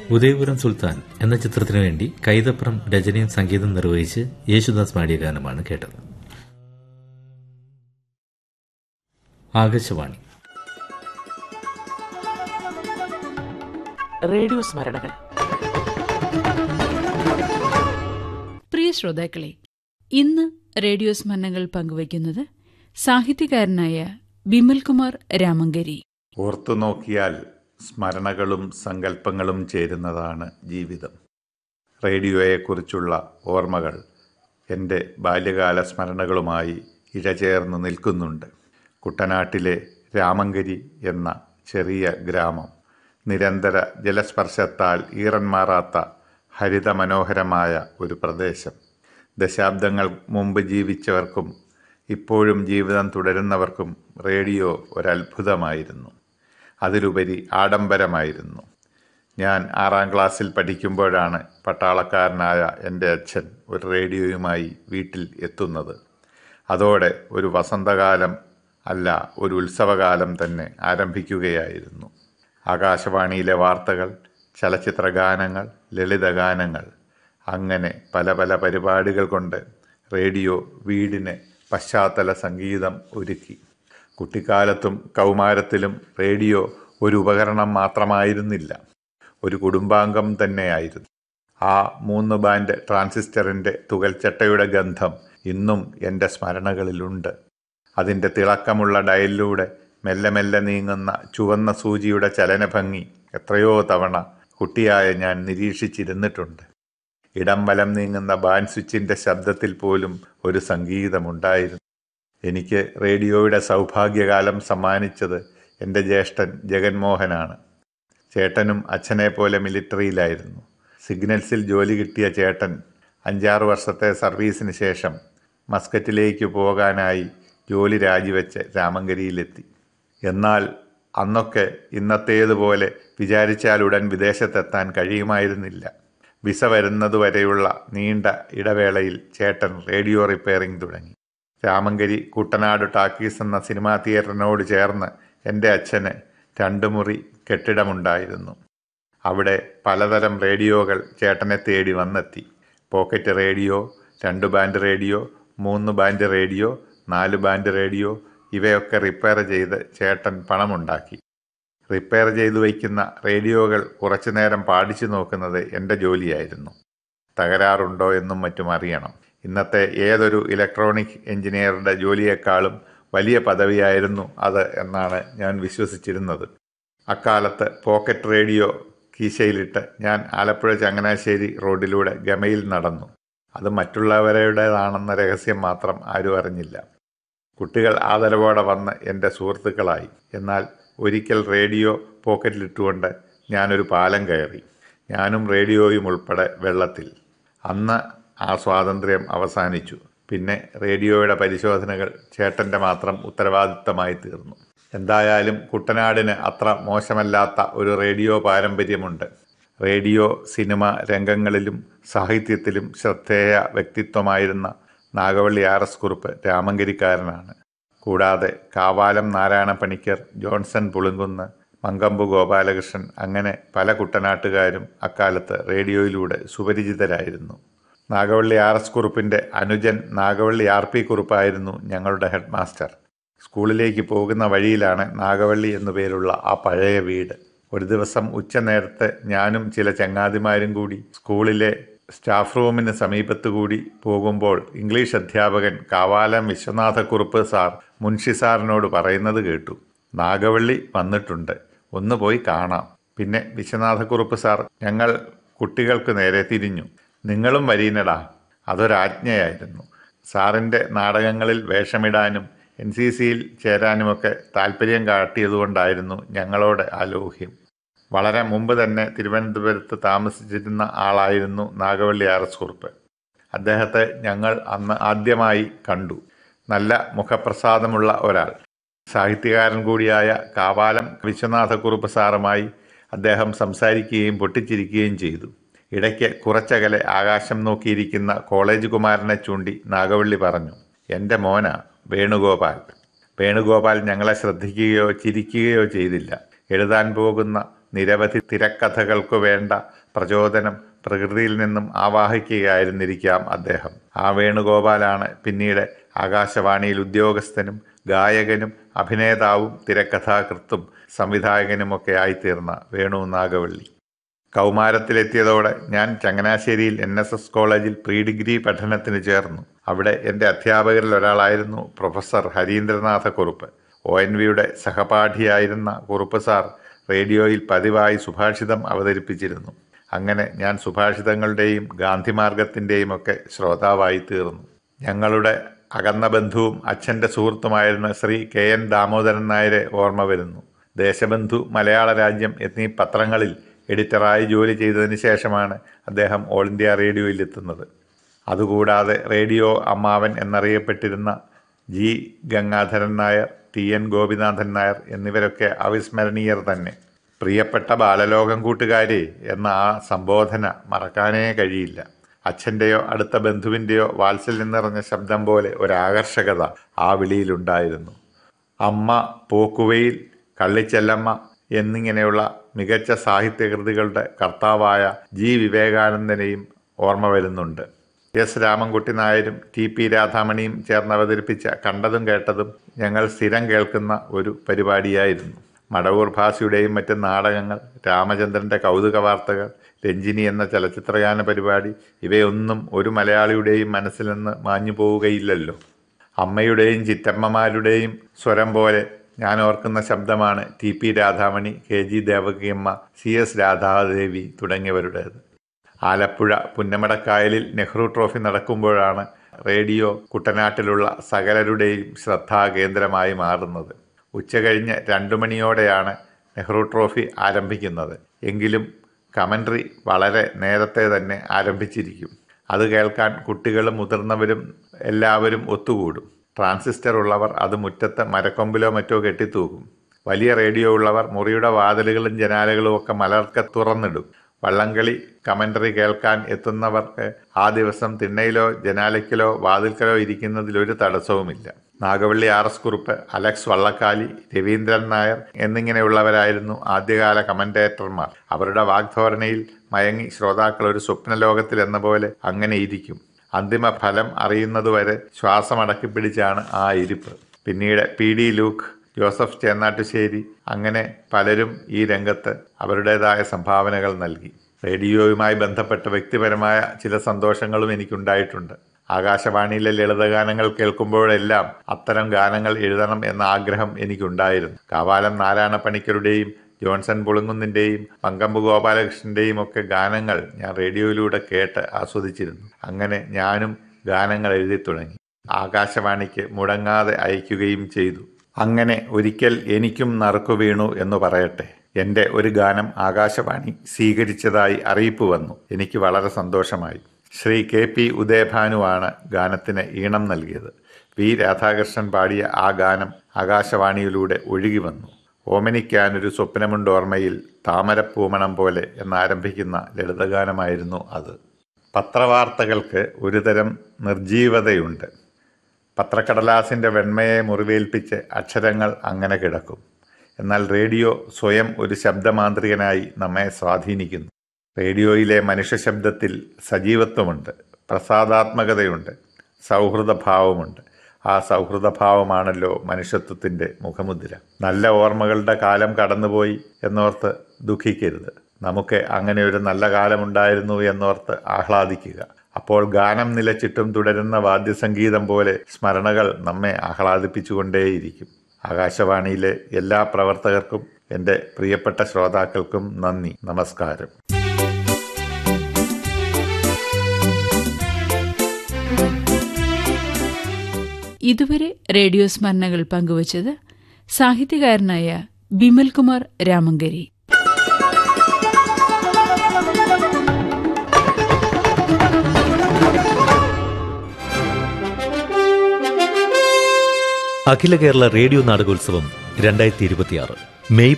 ഉദയപുരം സുൽത്താൻ എന്ന ചിത്രത്തിനു വേണ്ടി കൈതപ്രം രചനയും സംഗീതം നിർവഹിച്ച് യേശുദാസ് പാടിയ ഗാനമാണ് കേട്ടത് ആകാശവാണി റേഡിയോ സ്മരണകൾ പ്രിയ ശ്രോതാക്കളെ ഇന്ന് റേഡിയോ സ്മരണകൾ പങ്കുവയ്ക്കുന്നത് സാഹിത്യകാരനായ ബിമൽകുമാർ രാമങ്കരി ഓർത്തു നോക്കിയാൽ സ്മരണകളും സങ്കല്പങ്ങളും ചേരുന്നതാണ് ജീവിതം റേഡിയോയെക്കുറിച്ചുള്ള ഓർമ്മകൾ എൻ്റെ ബാല്യകാല സ്മരണകളുമായി ഇഴചേർന്ന് നിൽക്കുന്നുണ്ട് കുട്ടനാട്ടിലെ രാമങ്കരി എന്ന ചെറിയ ഗ്രാമം നിരന്തര ജലസ്പർശത്താൽ ഈറന്മാറാത്ത ഹരിതമനോഹരമായ ഒരു പ്രദേശം ദശാബ്ദങ്ങൾ മുമ്പ് ജീവിച്ചവർക്കും ഇപ്പോഴും ജീവിതം തുടരുന്നവർക്കും റേഡിയോ ഒരത്ഭുതമായിരുന്നു അതിലുപരി ആഡംബരമായിരുന്നു ഞാൻ ആറാം ക്ലാസ്സിൽ പഠിക്കുമ്പോഴാണ് പട്ടാളക്കാരനായ എൻ്റെ അച്ഛൻ ഒരു റേഡിയോയുമായി വീട്ടിൽ എത്തുന്നത് അതോടെ ഒരു വസന്തകാലം അല്ല ഒരു ഉത്സവകാലം തന്നെ ആരംഭിക്കുകയായിരുന്നു ആകാശവാണിയിലെ വാർത്തകൾ ചലച്ചിത്ര ഗാനങ്ങൾ ലളിതഗാനങ്ങൾ അങ്ങനെ പല പല പരിപാടികൾ കൊണ്ട് റേഡിയോ വീടിന് പശ്ചാത്തല സംഗീതം ഒരുക്കി കുട്ടിക്കാലത്തും കൗമാരത്തിലും റേഡിയോ ഒരു ഉപകരണം മാത്രമായിരുന്നില്ല ഒരു കുടുംബാംഗം തന്നെയായിരുന്നു ആ മൂന്ന് ബാൻഡ് ട്രാൻസിസ്റ്ററിൻ്റെ തുകൽച്ചട്ടയുടെ ഗന്ധം ഇന്നും എൻ്റെ സ്മരണകളിലുണ്ട് അതിൻ്റെ തിളക്കമുള്ള ഡയലിലൂടെ മെല്ലെ മെല്ലെ നീങ്ങുന്ന ചുവന്ന സൂചിയുടെ ചലനഭംഗി എത്രയോ തവണ കുട്ടിയായ ഞാൻ നിരീക്ഷിച്ചിരുന്നിട്ടുണ്ട് ഇടം വലം നീങ്ങുന്ന ബാൻ സ്വിച്ചിൻ്റെ ശബ്ദത്തിൽ പോലും ഒരു സംഗീതമുണ്ടായിരുന്നു എനിക്ക് റേഡിയോയുടെ സൗഭാഗ്യകാലം സമ്മാനിച്ചത് എൻ്റെ ജ്യേഷ്ഠൻ ജഗൻമോഹനാണ് ചേട്ടനും അച്ഛനെ പോലെ മിലിറ്ററിയിലായിരുന്നു സിഗ്നൽസിൽ ജോലി കിട്ടിയ ചേട്ടൻ അഞ്ചാറ് വർഷത്തെ സർവീസിന് ശേഷം മസ്കറ്റിലേക്ക് പോകാനായി ജോലി രാജിവെച്ച് രാമങ്കരിയിലെത്തി എന്നാൽ അന്നൊക്കെ ഇന്നത്തേതുപോലെ വിചാരിച്ചാലുടൻ വിദേശത്തെത്താൻ കഴിയുമായിരുന്നില്ല വിസ വരുന്നതുവരെയുള്ള നീണ്ട ഇടവേളയിൽ ചേട്ടൻ റേഡിയോ റിപ്പയറിംഗ് തുടങ്ങി രാമങ്കരി കുട്ടനാട് ടാക്കീസ് എന്ന സിനിമാ തിയേറ്ററിനോട് ചേർന്ന് എൻ്റെ അച്ഛന് രണ്ട് മുറി കെട്ടിടമുണ്ടായിരുന്നു അവിടെ പലതരം റേഡിയോകൾ ചേട്ടനെ തേടി വന്നെത്തി പോക്കറ്റ് റേഡിയോ രണ്ട് ബാൻഡ് റേഡിയോ മൂന്ന് ബാൻഡ് റേഡിയോ നാല് ബാൻഡ് റേഡിയോ ഇവയൊക്കെ റിപ്പയർ ചെയ്ത് ചേട്ടൻ പണമുണ്ടാക്കി റിപ്പയർ ചെയ്തു വയ്ക്കുന്ന റേഡിയോകൾ കുറച്ചു നേരം പാടിച്ചു നോക്കുന്നത് എൻ്റെ ജോലിയായിരുന്നു തകരാറുണ്ടോ എന്നും മറ്റും അറിയണം ഇന്നത്തെ ഏതൊരു ഇലക്ട്രോണിക് എഞ്ചിനീയറുടെ ജോലിയേക്കാളും വലിയ പദവിയായിരുന്നു അത് എന്നാണ് ഞാൻ വിശ്വസിച്ചിരുന്നത് അക്കാലത്ത് പോക്കറ്റ് റേഡിയോ കീശയിലിട്ട് ഞാൻ ആലപ്പുഴ ചങ്ങനാശ്ശേരി റോഡിലൂടെ ഗമയിൽ നടന്നു അത് മറ്റുള്ളവരുടേതാണെന്ന രഹസ്യം മാത്രം ആരും അറിഞ്ഞില്ല കുട്ടികൾ ആദരവോടെ വന്ന് എൻ്റെ സുഹൃത്തുക്കളായി എന്നാൽ ഒരിക്കൽ റേഡിയോ പോക്കറ്റിലിട്ടുകൊണ്ട് ഞാനൊരു പാലം കയറി ഞാനും റേഡിയോയും ഉൾപ്പെടെ വെള്ളത്തിൽ അന്ന് ആ സ്വാതന്ത്ര്യം അവസാനിച്ചു പിന്നെ റേഡിയോയുടെ പരിശോധനകൾ ചേട്ടൻ്റെ മാത്രം ഉത്തരവാദിത്തമായി തീർന്നു എന്തായാലും കുട്ടനാടിന് അത്ര മോശമല്ലാത്ത ഒരു റേഡിയോ പാരമ്പര്യമുണ്ട് റേഡിയോ സിനിമ രംഗങ്ങളിലും സാഹിത്യത്തിലും ശ്രദ്ധേയ വ്യക്തിത്വമായിരുന്ന നാഗവള്ളി ആർ എസ് കുറുപ്പ് രാമങ്കരിക്കാരനാണ് കൂടാതെ കാവാലം നാരായണ പണിക്കർ ജോൺസൺ പുളുങ്കുന്ന് മങ്കമ്പു ഗോപാലകൃഷ്ണൻ അങ്ങനെ പല കുട്ടനാട്ടുകാരും അക്കാലത്ത് റേഡിയോയിലൂടെ സുപരിചിതരായിരുന്നു നാഗവള്ളി ആർ എസ് കുറുപ്പിൻ്റെ അനുജൻ നാഗവള്ളി ആർ പി കുറുപ്പായിരുന്നു ഞങ്ങളുടെ ഹെഡ് മാസ്റ്റർ സ്കൂളിലേക്ക് പോകുന്ന വഴിയിലാണ് നാഗവള്ളി എന്നു പേരുള്ള ആ പഴയ വീട് ഒരു ദിവസം ഉച്ചനേരത്ത് ഞാനും ചില ചങ്ങാതിമാരും കൂടി സ്കൂളിലെ സ്റ്റാഫ് റൂമിന് സമീപത്ത് കൂടി പോകുമ്പോൾ ഇംഗ്ലീഷ് അധ്യാപകൻ കാവാലം വിശ്വനാഥക്കുറുപ്പ് സാർ മുൻഷി സാറിനോട് പറയുന്നത് കേട്ടു നാഗവള്ളി വന്നിട്ടുണ്ട് ഒന്ന് പോയി കാണാം പിന്നെ വിശ്വനാഥക്കുറുപ്പ് സാർ ഞങ്ങൾ കുട്ടികൾക്ക് നേരെ തിരിഞ്ഞു നിങ്ങളും വരീനടാ അതൊരാജ്ഞയായിരുന്നു സാറിൻ്റെ നാടകങ്ങളിൽ വേഷമിടാനും എൻ സി സിയിൽ ചേരാനുമൊക്കെ താല്പര്യം കാട്ടിയതുകൊണ്ടായിരുന്നു ഞങ്ങളോട് ആ ലോഹ്യം വളരെ മുമ്പ് തന്നെ തിരുവനന്തപുരത്ത് താമസിച്ചിരുന്ന ആളായിരുന്നു നാഗവള്ളി ആർ എസ് കുറുപ്പ് അദ്ദേഹത്തെ ഞങ്ങൾ അന്ന് ആദ്യമായി കണ്ടു നല്ല മുഖപ്രസാദമുള്ള ഒരാൾ സാഹിത്യകാരൻ കൂടിയായ കാവാലം വിശ്വനാഥക്കുറുപ്പ് സാറുമായി അദ്ദേഹം സംസാരിക്കുകയും പൊട്ടിച്ചിരിക്കുകയും ചെയ്തു ഇടയ്ക്ക് കുറച്ചകലെ ആകാശം നോക്കിയിരിക്കുന്ന കോളേജ് കുമാരനെ ചൂണ്ടി നാഗവള്ളി പറഞ്ഞു എൻ്റെ മോന വേണുഗോപാൽ വേണുഗോപാൽ ഞങ്ങളെ ശ്രദ്ധിക്കുകയോ ചിരിക്കുകയോ ചെയ്തില്ല എഴുതാൻ പോകുന്ന നിരവധി തിരക്കഥകൾക്കു വേണ്ട പ്രചോദനം പ്രകൃതിയിൽ നിന്നും ആവാഹിക്കുകയായിരുന്നിരിക്കാം അദ്ദേഹം ആ വേണുഗോപാലാണ് പിന്നീട് ആകാശവാണിയിൽ ഉദ്യോഗസ്ഥനും ഗായകനും അഭിനേതാവും തിരക്കഥാകൃത്തും സംവിധായകനുമൊക്കെ ആയിത്തീർന്ന വേണു നാഗവള്ളി കൗമാരത്തിലെത്തിയതോടെ ഞാൻ ചങ്ങനാശ്ശേരിയിൽ എൻ എസ് എസ് കോളേജിൽ പ്രീ ഡിഗ്രി പഠനത്തിന് ചേർന്നു അവിടെ എൻ്റെ അധ്യാപകരിൽ ഒരാളായിരുന്നു professor Harindranatha Kurup O N വിയുടെ സഹപാഠിയായിരുന്ന കുറുപ്പ് സാർ റേഡിയോയിൽ പതിവായി സുഭാഷിതം അവതരിപ്പിച്ചിരുന്നു അങ്ങനെ ഞാൻ സുഭാഷിതങ്ങളുടെയും ഗാന്ധിമാർഗത്തിൻ്റെയും ഒക്കെ ശ്രോതാവായി തീർന്നു ഞങ്ങളുടെ അകന്ന ബന്ധുവും അച്ഛൻ്റെ സുഹൃത്തുമായിരുന്ന ശ്രീ കെ എൻ ദാമോദരൻ നായരെ ഓർമ്മ വരുന്നു ദേശബന്ധു മലയാള രാജ്യം എന്നീ പത്രങ്ങളിൽ എഡിറ്ററായി ജോലി ചെയ്തതിന് ശേഷമാണ് അദ്ദേഹം ഓൾ ഇന്ത്യ റേഡിയോയിൽ എത്തുന്നത് അതുകൂടാതെ റേഡിയോ അമ്മാവൻ എന്നറിയപ്പെട്ടിരുന്ന G Gangadharan Nair T N Gopinathan Nair എന്നിവരൊക്കെ അവിസ്മരണീയർ തന്നെ പ്രിയപ്പെട്ട ബാലലോകം കൂട്ടുകാരെ എന്ന ആ സംബോധന മറക്കാനേ കഴിയില്ല അച്ഛൻ്റെയോ അടുത്ത ബന്ധുവിൻ്റെയോ വാത്സല്യം നിറഞ്ഞ ശബ്ദം പോലെ ഒരാകർഷകത ആ വിളിയിലുണ്ടായിരുന്നു അമ്മ പോക്കുവയിൽ കള്ളിച്ചെല്ലമ്മ എന്നിങ്ങനെയുള്ള മികച്ച സാഹിത്യകൃതികളുടെ കർത്താവായ ജി വിവേകാനന്ദനെയും ഓർമ്മ വരുന്നുണ്ട് എസ് രാമൻകുട്ടി നായരും ടി പി രാധാമണിയും ചേർന്ന് അവതരിപ്പിച്ച കണ്ടതും കേട്ടതും ഞങ്ങൾ സ്ഥിരം കേൾക്കുന്ന ഒരു പരിപാടിയായിരുന്നു മടവൂർ ഭാസിയുടെയും മറ്റ് നാടകങ്ങൾ രാമചന്ദ്രന്റെ കൗതുക വാർത്തകൾ രഞ്ജിനി എന്ന ചലച്ചിത്രഗാന പരിപാടി ഇവയൊന്നും ഒരു മലയാളിയുടെയും മനസ്സിൽ നിന്ന് മാഞ്ഞു പോവുകയില്ലല്ലോ അമ്മയുടെയും ചിറ്റമ്മമാരുടെയും സ്വരം പോലെ ഞാൻ ഓർക്കുന്ന ശബ്ദമാണ് T P Radhamani K G Devakiyamma C S Radhadevi തുടങ്ങിയവരുടേത് ആലപ്പുഴ പുന്നമടക്കായലിൽ നെഹ്റു ട്രോഫി നടക്കുമ്പോഴാണ് റേഡിയോ കുട്ടനാട്ടിലുള്ള സകലരുടെയും ശ്രദ്ധാകേന്ദ്രമായി മാറുന്നത് ഉച്ചകഴിഞ്ഞ് രണ്ടു മണിയോടെയാണ് നെഹ്റു ട്രോഫി ആരംഭിക്കുന്നത് എങ്കിലും കമൻട്രി വളരെ നേരത്തെ തന്നെ ആരംഭിച്ചിരിക്കും അത് കേൾക്കാൻ കുട്ടികളും മുതിർന്നവരും എല്ലാവരും ഒത്തുകൂടും ട്രാൻസിസ്റ്റർ ഉള്ളവർ അത് മുറ്റത്ത് മരക്കൊമ്പിലോ മറ്റോ കെട്ടിത്തൂക്കും വലിയ റേഡിയോ ഉള്ളവർ മുറിയുടെ വാതിലുകളും ജനാലകളും ഒക്കെ മലർക്കെ തുറന്നിടും വള്ളംകളി കമന്ററി കേൾക്കാൻ എത്തുന്നവർക്ക് ആ ദിവസം തിണ്ണയിലോ ജനാലയ്ക്കലോ വാതിൽക്കലോ ഇരിക്കുന്നതിൽ ഒരു തടസ്സവുമില്ല Nagavally R S Kurup Alex Vallakkali Raveendran Nair എന്നിങ്ങനെയുള്ളവരായിരുന്നു ആദ്യകാല കമന്റേറ്റർമാർ അവരുടെ വാഗ്ധോരണയിൽ മയങ്ങി ശ്രോതാക്കൾ ഒരു സ്വപ്നലോകത്തിൽ എന്ന പോലെ അങ്ങനെ ഇരിക്കും അന്തിമ ഫലം അറിയുന്നതുവരെ ശ്വാസമടക്കി പിടിച്ചാണ് ആ ഇരിപ്പ് പിന്നീട് P D Luke Joseph Chennattussery അങ്ങനെ പലരും ഈ രംഗത്ത് അവരുടേതായ സംഭാവനകൾ നൽകി റേഡിയോയുമായി ബന്ധപ്പെട്ട വ്യക്തിപരമായ ചില സന്തോഷങ്ങളും എനിക്കുണ്ടായിട്ടുണ്ട് ആകാശവാണിയിലെ ലളിതഗാനങ്ങൾ കേൾക്കുമ്പോഴെല്ലാം അത്തരം ഗാനങ്ങൾ എഴുതണം എന്ന ആഗ്രഹം എനിക്കുണ്ടായിരുന്നു കാവാലം നാരായണ പണിക്കരുടെയും ജോൺസൺ പുളുങ്ങുന്നിൻ്റെയും പങ്കമ്പ് ഗോപാലകൃഷ്ണൻ്റെയും ഒക്കെ ഗാനങ്ങൾ ഞാൻ റേഡിയോയിലൂടെ കേട്ട് ആസ്വദിച്ചിരുന്നു അങ്ങനെ ഞാനും ഗാനങ്ങൾ എഴുതി തുടങ്ങി ആകാശവാണിക്ക് മുടങ്ങാതെ അയക്കുകയും ചെയ്തു അങ്ങനെ ഒരിക്കൽ എനിക്കും നറുക്കു വീണു എന്ന് പറയട്ടെ എൻ്റെ ഒരു ഗാനം ആകാശവാണി സ്വീകരിച്ചതായി അറിയിപ്പ് വന്നു എനിക്ക് വളരെ സന്തോഷമായി ശ്രീ കെ പി ഉദയഭാനുവാണ് ഗാനത്തിന് ഈണം നൽകിയത് വി രാധാകൃഷ്ണൻ പാടിയ ആ ഗാനം ആകാശവാണിയിലൂടെ ഒഴുകി വന്നു ഓമനിക്കാനൊരു സ്വപ്നമുണ്ട് ഓർമ്മയിൽ താമരപ്പൂമണം പോലെ എന്നാരംഭിക്കുന്ന ലളിതഗാനമായിരുന്നു അത് പത്രവാർത്തകൾക്ക് ഒരുതരം നിർജീവതയുണ്ട് പത്രക്കടലാസിൻ്റെ വെണ്മയെ മുറിവേൽപ്പിച്ച് അക്ഷരങ്ങൾ അങ്ങനെ കിടക്കും എന്നാൽ റേഡിയോ സ്വയം ഒരു ശബ്ദമാന്ത്രികനായി നമ്മെ സ്വാധീനിക്കുന്നു റേഡിയോയിലെ മനുഷ്യ ശബ്ദത്തിൽ സജീവത്വമുണ്ട് പ്രസാദാത്മകതയുണ്ട് സൗഹൃദഭാവമുണ്ട് ആ സൗഹൃദഭാവമാണല്ലോ മനുഷ്യത്വത്തിൻ്റെ മുഖമുദ്ര നല്ല ഓർമ്മകളുടെ കാലം കടന്നുപോയി എന്നോർത്ത് ദുഃഖിക്കരുത് നമുക്ക് അങ്ങനെ ഒരു നല്ല കാലമുണ്ടായിരുന്നു എന്നോർത്ത് ആഹ്ലാദിക്കുക അപ്പോൾ ഗാനം നിലച്ചിട്ടും തുടരുന്ന വാദ്യസംഗീതം പോലെ സ്മരണകൾ നമ്മെ ആഹ്ലാദിപ്പിച്ചുകൊണ്ടേയിരിക്കും ആകാശവാണിയിലെ എല്ലാ പ്രവർത്തകർക്കും എൻ്റെ പ്രിയപ്പെട്ട ശ്രോതാക്കൾക്കും നന്ദി നമസ്കാരം ഇതുവരെ റേഡിയോ സ്മരണകൾ പങ്കുവച്ചത് സാഹിത്യകാരനായ ബിമൽകുമാർ രാമങ്കരി അഖില കേരള റേഡിയോ നാടകോത്സവം രണ്ടായിരത്തി ഇരുപത്തിയാറ് മെയ്